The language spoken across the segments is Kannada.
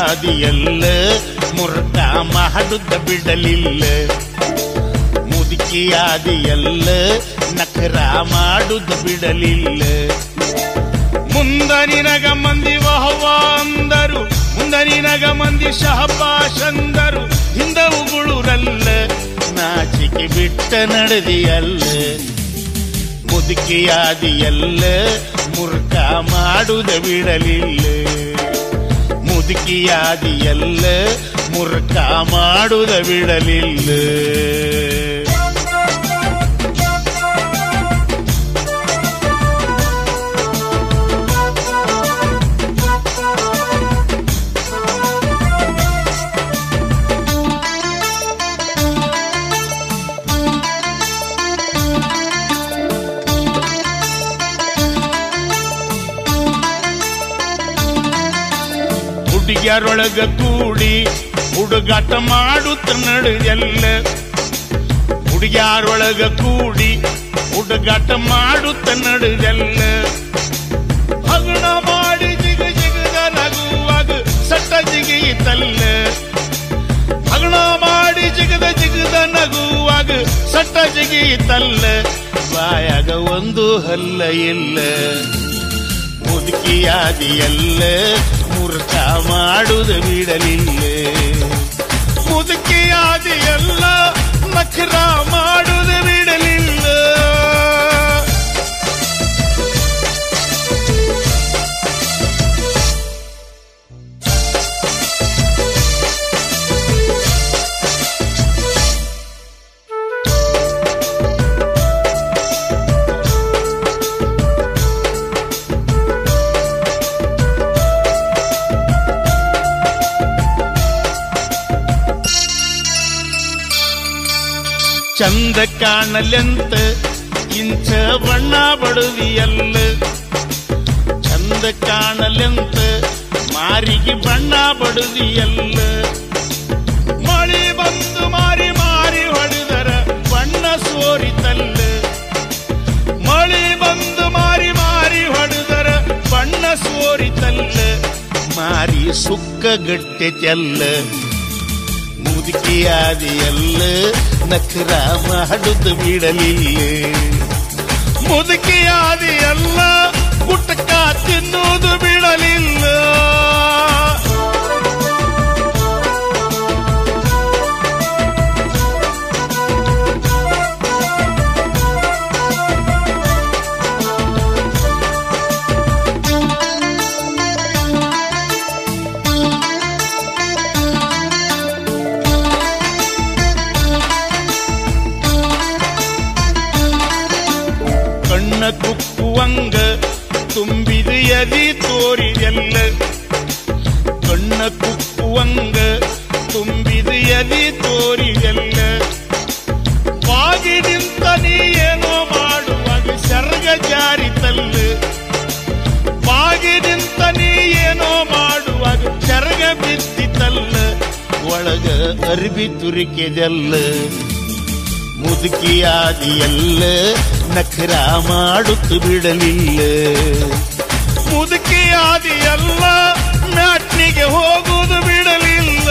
ಮುದುಕಿಯಾದಿಯಲ್ಲ ಮುರ್ಕ ಮಾಡುತ್ತ ಬಿಡಲಿಲ್ಲ ಮುದುಕಿಯಾದಿಯಲ್ಲ ನಖರ ಮಾಡುತ್ತ ಬಿಡಲಿಲ್ಲ ಮುಂದ ನಿನಗ ಮಂದಿ ವಹವ ಅಂದರು ಮುಂದ ನಿನಗ ಮಂದಿ ಶಹಬಾಷ್ ಅಂದರು ಹಿಂದ ಉಗುಳುರಲ್ಲ ನಾಚಿಕೆ ಬಿಟ್ಟ ನಡೆದಿಯಲ್ಲ ಮುದುಕಿಯಾದಿಯಲ್ಲ ಮುರ್ಕ ಮಾಡುದ ಬಿಡಲಿಲ್ಲ ಮುದುಕಿಯಾದಿಯಲ್ಲ ಮುರ್ಕ ಮಾಡುದ ಬಿಡಲಿಲ್ಲ ಹುಡುಗಿಯರೊಳಗ ಕೂಡಿ ಹುಡುಗಾಟ ಮಾಡುತ್ತ ನಡೆಯಲ್ಲ ಹುಡುಗಿಯರೊಳಗ ಕೂಡಿ ಹುಡುಗಾಟ ಮಾಡುತ್ತ ನಡೆಯಲ್ಲ ಹಗಣ ಮಾಡಿ ಜಿಗ ಜಿಗದ ನಗುವಾಗ ಸಟ್ಟ ಜಿಗಿಯಿತಲ್ಲ ಹಗಣ ಮಾಡಿ ಜಿಗದ ಜಿಗದ ನಗುವಾಗ ಸಟ್ಟ ಜಿಗಿಯಿತಲ್ಲ ಬಾಯಾಗ ಒಂದು ಹಲ್ಲ ಇಲ್ಲ ಮುದುಕಿಯಾದಿಯಲ್ಲ ಮುರ್ಕ ಮಾಡುದ ಬಿಡಲಿಲ್ಲ ಮುದುಕಿಯಾದಿಯಲ್ಲ ನಖರ ಮಾಡುದ ಬಿಡಲಿಲ್ಲ ಚಂದ ಕಾಣಲೆಂತ ಇಂಚ ಬಣ್ಣ ಬಡುವಿಯಲ್ಲ ಚಂದ ಕಾಣಲೆಂತ ಮಾರಿಗೆ ಬಣ್ಣ ಬಡುವಿಯಲ್ಲ ಮಳಿ ಬಂದು ಮಾರಿ ಮಾರಿ ಹೊಡೆದರ ಬಣ್ಣ ಸೋರಿತಲ್ಲ ಮಳಿ ಬಂದು ಮಾರಿ ಮಾರಿ ಹೊಡೆದರ ಬಣ್ಣ ಸೋರಿತಲ್ಲ ಮಾರಿ ಸುಕ್ಕ ಗಟ್ಟೆತೆಲ್ಲ ಮುದುಕಿಯಾದಿಯಲ್ಲ ನಖರ ಮಾಡುದು ಬಿಡಲಿಲ್ಲ ಮುದುಕಿಯಾದಿಯಲ್ಲ ಗುಟ್ಟಕ ತಿನ್ನುವುದು ಬಿಡಲಿಲ್ಲ ಕಣ್ಣ ಕುಕ್ಕುವಂಗ ತುಂಬಿದ ಎದಿ ತೋರಿದೆಲ್ಲ ಕಣ್ಣ ಕುಕ್ಕುವಂಗ ತುಂಬಿದ ಎದಿ ತೋರಿದೆಲ್ಲ ಬಾಗಿ ನಿಂತ ನೀ ಏನೋ ಮಾಡುವಾಗ ಸರ್ಗ ಜಾರಿತಲ್ಲ ಬಾಗಿ ನಿಂತ ನೀ ಏನೋ ಮಾಡುವಾಗ ಚರ್ಗ ಬಿದ್ದಿತಲ್ಲ ಒಳಗ ಅರ್ಬಿ ತುರಿಕೆದೆಲ್ಲ ಮುದುಕಿಯಾದಿಯಲ್ಲ ನಖರ ಮಾಡುತ್ತು ಬಿಡಲಿಲ್ಲ ಮುದುಕಿಯಾದಿಯಲ್ಲ ಮ್ಯಾಟ್ನಿಗೆ ಹೋಗುವುದು ಬಿಡಲಿಲ್ಲ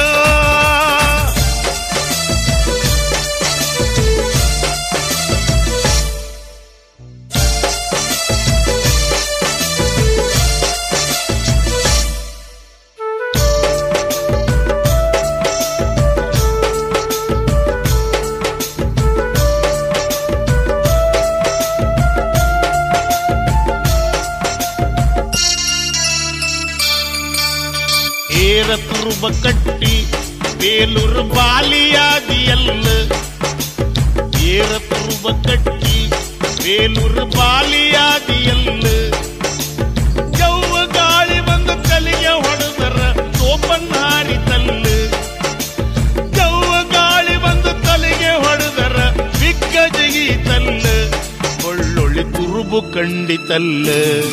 ಏರ ತುರುಬ ಕಟ್ಟಿ ಬೇಲೂರು ಬಾಲಿಯಾದಿಯಲ್ಲ ಏರ ತುರುಬ ಕಟ್ಟಿ ಬೇಲೂರು ಬಾಲಿಯಾದಿಯಲ್ಲ ಯವ್ವ ಗಾಳಿ ಬಂದು ಕಲಿಗೆ ಹೊಡೆದರ ತೋಪನ್ನಾರಿತಲ್ಲ ಯವ್ವ ಗಾಳಿ ಬಂದು ತಲೆಗೆ ಹೊಡೆದರ ಬಿಕ್ಕ ಜಗೀತಲ್ಲ ಒಳ್ಳೊಳ್ಳೆ ತುರುಬು ಕಂಡಿತಲ್ಲ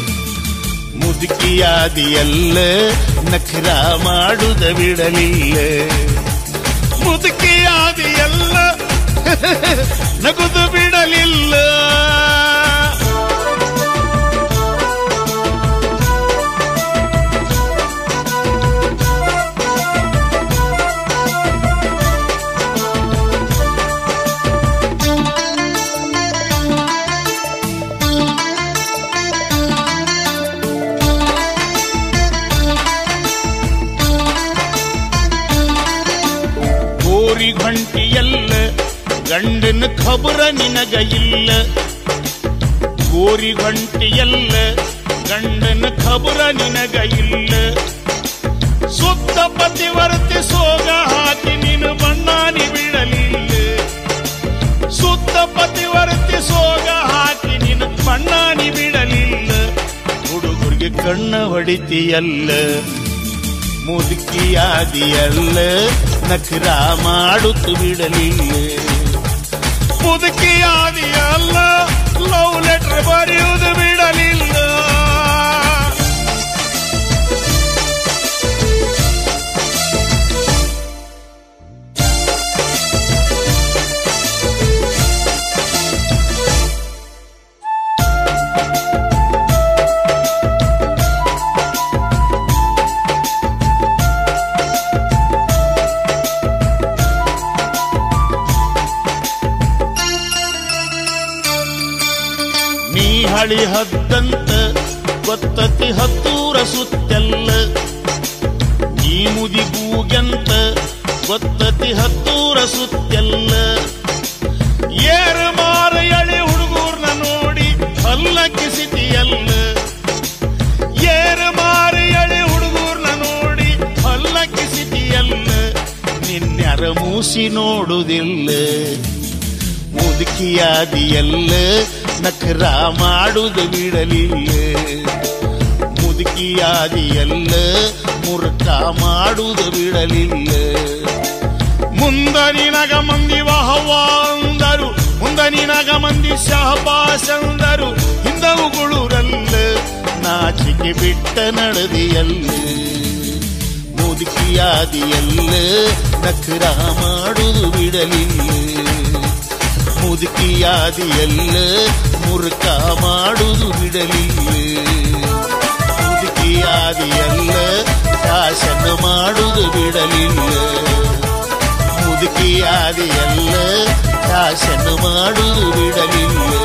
ಮುದುಕಿಯಾದಿಯಲ್ಲ ನಖರ ಮಾಡುದ ಬಿಡಲಿಲ್ಲ ಮುದುಕಿಯಾದಿಯಲ್ಲ ನಗುದು ಬಿಡಲಿಲ್ಲ ಗೋರಿ ಗಂಟಿಯಲ್ಲ ಗಂಡನ ಖಬರ ನಿನಗ ಇಲ್ಲ ಗೋರಿ ಗಂಟಿಯಲ್ಲ ಗಂಡನ ಖಬರ ನಿನಗ ಇಲ್ಲ ಸುತ್ತ ಪತಿವರ್ತಿ ಸೋಗ ಹಾಕಿ ನೀನು ಬಣ್ಣಾನಿ ಬಿಡಲಿಲ್ಲ ಸುತ್ತ ಪತಿವರ್ತಿ ಸೋಗ ಹಾಕಿ ನೀನು ಬಣ್ಣಾನಿ ಬಿಡಲಿಲ್ಲ ಹುಡುಗರಿಗೆ ಕಣ್ಣ ಹೊಡಿತೀಯಲ್ಲ ಮುದುಕಿಯಾದಿಯಲ್ಲ ನಖರ ಮಾಡುತ್ತು ಬಿಡಲಿಲ್ಲ ಮುದುಕಿಯಾದಿಯಲ್ಲ ಲವ್ ಲೆಟರ್ ಬರೆಯುವುದು ಬಿಡಲಿಲ್ಲ ನೀ ಹಳಿ ಹದ್ದಂತ ಗೊತ್ತತಿ ಹತ್ತೂರ ಸುತ್ತೆಲ್ಲ ನೀ ಮುದಿಗೂಗೆಂತ ಗೊತ್ತತಿ ಹತ್ತೂರ ಸುತ್ತೆಲ್ಲ ಏರು ಮಾರ ಎಳೆ ಹುಡುಗೂರ್ನ ನೋಡಿ ಹಲ್ಲಕ್ಕಿಸಿತಿಯಲ್ಲ ಏರು ಮಾರ ಎಳೆ ಹುಡುಗೂರ್ನ ನೋಡಿ ಹಲ್ಲಕ್ಕಿಸಿತಿಯಲ್ಲ ನಿನ್ಯಾರ ಮೂಸಿ ನೋಡುವುದಿಲ್ಲ ಮುದುಕಿಯಾದಿಯಲ್ಲ ನಖರ ಮಾಡುವುದು ಬಿಡಲಿಲ್ಲ ಮುದುಕಿಯಾದಿಯಲ್ಲ ಮುರುಕ ಮಾಡುವುದು ಬಿಡಲಿಲ್ಲ ಮುಂದ ನಿನಗ ಮಂದಿ ವಹವ ಅಂದರು ಮುಂದ ನಿನಗ ಮಂದಿ ಶಹಬಾಸ್ ಅಂದರು ಹಿಂದವುಗುಳುರಲ್ಲ ನಾಚಿಕೆ ಬಿಟ್ಟ ನಡೆದಿಯಲ್ಲ ಮುದುಕಿಯಾದಿಯಲ್ಲ ನಖರ ಮಾಡುವುದು ಬಿಡಲಿಲ್ಲ ಮುದುಕಿಯಾದಿಯಲ್ಲ ಮುರುಕ ಮಾಡುವುದು ಬಿಡಲಿಲ್ಲ ಮುದುಕಿಯಾದಿಯಲ್ಲ ಶಾಸನ ಮಾಡುವುದು ಬಿಡಲಿಲ್ಲ ಮುದುಕಿಯಾದಿಯಲ್ಲ ಶಾಸನ ಮಾಡುವುದು ಬಿಡಲಿಲ್ಲ